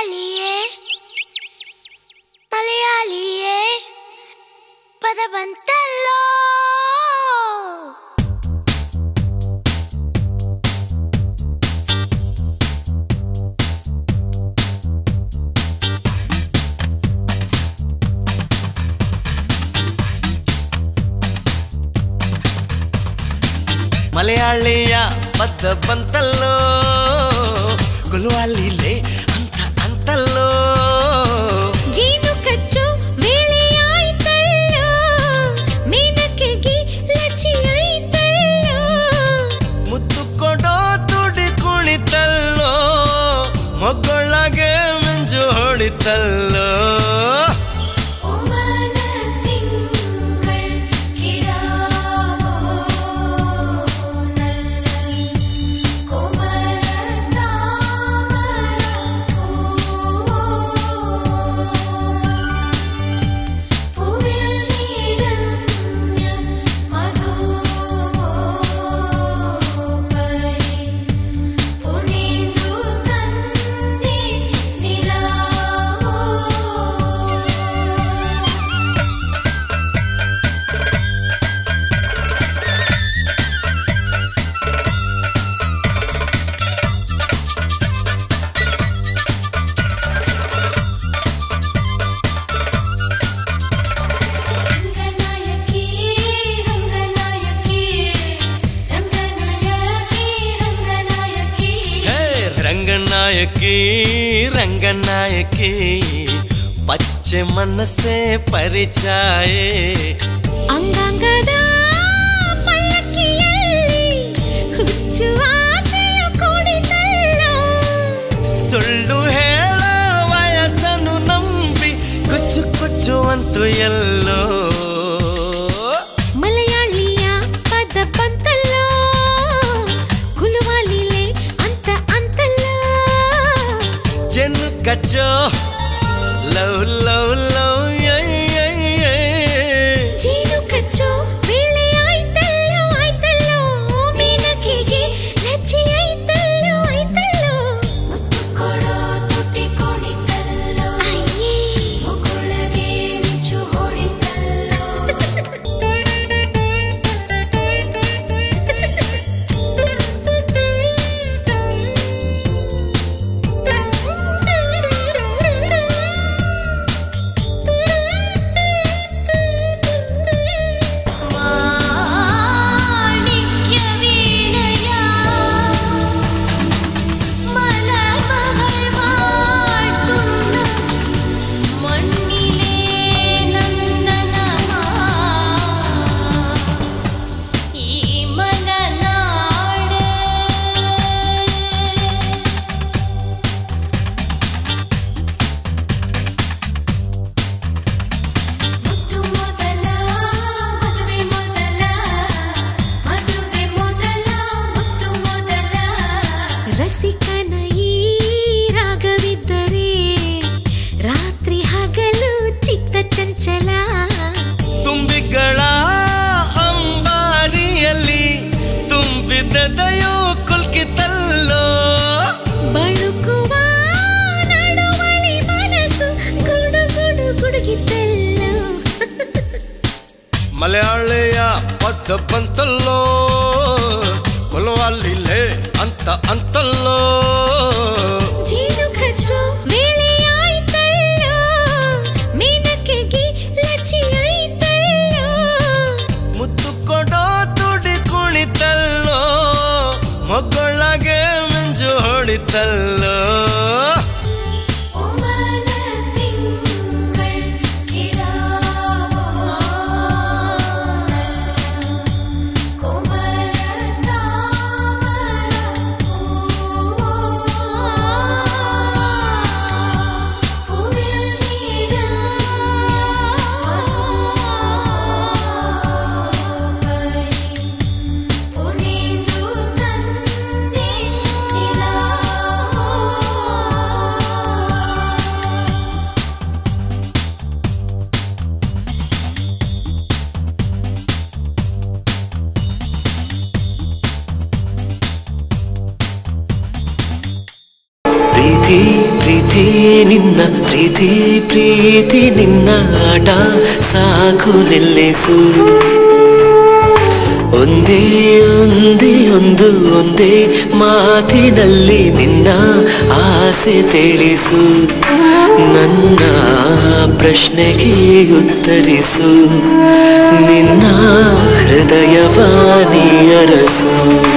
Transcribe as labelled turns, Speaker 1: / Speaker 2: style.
Speaker 1: ಮಲಯಾಳಿಯೇ ಮಲಯಾಳಿಯೇ ಪದ ಬಂತಲ್ಲೋ
Speaker 2: ಮಲಯಾಳಿಯ ಪದ ಬಂತಲ್ಲೋ ಗುಲ್ವಾಲಿಲೆ ಅಂತ ಅಂತಲ್ಲೋ
Speaker 1: ಜೀನು ಕಚ್ಚು ವೇಳೆಯಾಯ್ತಲ್ಲೋ ಮೇನಕೆಗೆ ಲಚಿಯಾಯ್ತಲ್ಲೋ
Speaker 2: ಮುತ್ತು ಕೊಡೋ ತುಡಿ ಕುಣಿತಲ್ಲೋ ಮಕ್ಕಳಗೆ ಮಿಂಜು ಹೊಡಿತಲ್ಲೋ
Speaker 1: ಒಮನ ತಿಂಗಳ್ ಕಿಡಾವೋ ನಲ್ಲಿ ಕೋಮಲ ತಾಮರ പൂവിൽ നീരഞ്ഞ മധുപരി പുണിന്തു തന്നി നിലാവോ ರಂಗನಾಯಕಿ ರಂಗನಾಯಕಿ ರಂಗನಾಯಕಿ ರಂಗನಾಯಕಿ
Speaker 2: ಹೇ ರಂಗನಾಯಕಿ ರಂಗನಾಯಕಿ ಪಚ್ಚೆ ಮನಸ್ಸೇ ಪರಿಚಯ
Speaker 1: ಅಂಗಾಂಗದ ಪಲ್ಲಕ್ಕಿಯಲ್ಲಿ ಹುಚ್ಚು ಆಸೆಯ ಕುಡಿತಲ್ಲೋ
Speaker 2: ಸುಳ್ಳು ಹೇಳ ವಯಸ್ಸನ್ನು ನಂಬಿ ಕುಚ್ಚು ಕುಚ್ಚು ಅಂತು ಎಲ್ಲೋ
Speaker 1: ಮಲಯಾಳಿಯ ಪದ ಬಂತಲ್ಲೋ ಕುಲುವಾಲಿಲೆ ಅಂತ ಅಂತಲ್ಲೋ
Speaker 2: ಜನ್ ಕಚ್ಚೋ ಲವ್ ಲವ್ ಲವ್
Speaker 1: ಜೀನು ಕಚ್ಚೋ ವೇಳೆ ಆಯ್ತಲ್ಲೋ ಆಯ್ತಲ್ಲೋ ಮೀನಕಿಗೆ ಲಜ್ಜೆ ಆಯ್ತಲ್ಲೋ ಆಯ್ತಲ್ಲೋ ಮುತ್ತು ಕೊಡೋ ತುಟಿ ಕೊಡಿತಲ್ಲೋ ಅಯ್ಯೇ ಮುಗುಳಗೆ ಮಿಂಚು ಹೊಡಿತಲ್ಲೋ മാണിക്യ വീണയാ മലമകൾ വാഴ്ത്തുന്ന മണ്ണിലെ നന്ദനമാ ഈ മലനാട് ಮುತ್ತು ಮೊದಲ ಮದುವೆ ಮೊದಲ ಮದುವೆ ಮೊದಲ ಮುತ್ತು ಮೊದಲ ರಸಿಕನ ಈ ರಾಗವಿದ್ದರೆ ರಾತ್ರಿ ಹಗಲು ಚಿತ್ತ ಚಂಚಲ
Speaker 2: ತುಂಬಿಗಳ ಅಂಬಾರಿಯಲ್ಲಿ ತುಂಬಿದೆದೆಯೋ ಕುಲ್ಕಿತಲ್ಲೋ
Speaker 1: ಬಳುಕುವ ನಡುವಳಿ ಮನಸ್ಸು ಗುಡು ಗುಡು ಗುಡುಗಿದ್ದಲ್ಲೋ
Speaker 2: ಮಲಯಾಳಿಯ ಪದ ಬಂತಲ್ಲೋ ಕೊಲವಾಲಿಲೆ ಅಂತ ಅಂತಲ್ಲೋ
Speaker 1: ಜೀನು ಕಚ್ಚು ವೇಳೆಯಾಯ್ತಲ್ಲೋ ಮೀನಕೆಗೆ ಲಜ್ಜೆಯಾಯ್ತಲ್ಲೋ
Speaker 2: ಮುತ್ತು ಕೊಡೋ ತುಡಿ ಕುಣಿತಲ್ಲೋ ಮಕ್ಕಳಗೆ ಮಿಂಜು ಹೊಡಿತಲ್ಲೋ
Speaker 1: ಒಮನ ತಿಂಗಳ್ ಕಿಡಾವೋ ಕೋಮಲ ತಾಮರ പൂവിൽ നീരഞ്ഞ പുണിന്തു തന്നി നിലാവോ
Speaker 3: ಪ್ರೀತಿ ನಿನ್ನ ಪ್ರೀತಿ ಪ್ರೀತಿ ನಿನ್ನ ಆಟ ಸಾಕು ನಿಲ್ಲಿಸು ಒಂದೇ ಒಂದೇ ಒಂದು ಒಂದೇ ಮಾತಿನಲ್ಲಿ ನಿನ್ನ ಆಸೆ ತಿಳಿಸು ನನ್ನ ಪ್ರಶ್ನೆಗೆ ಉತ್ತರಿಸು ನಿನ್ನ ಹೃದಯವಾಣಿ ಅರಸು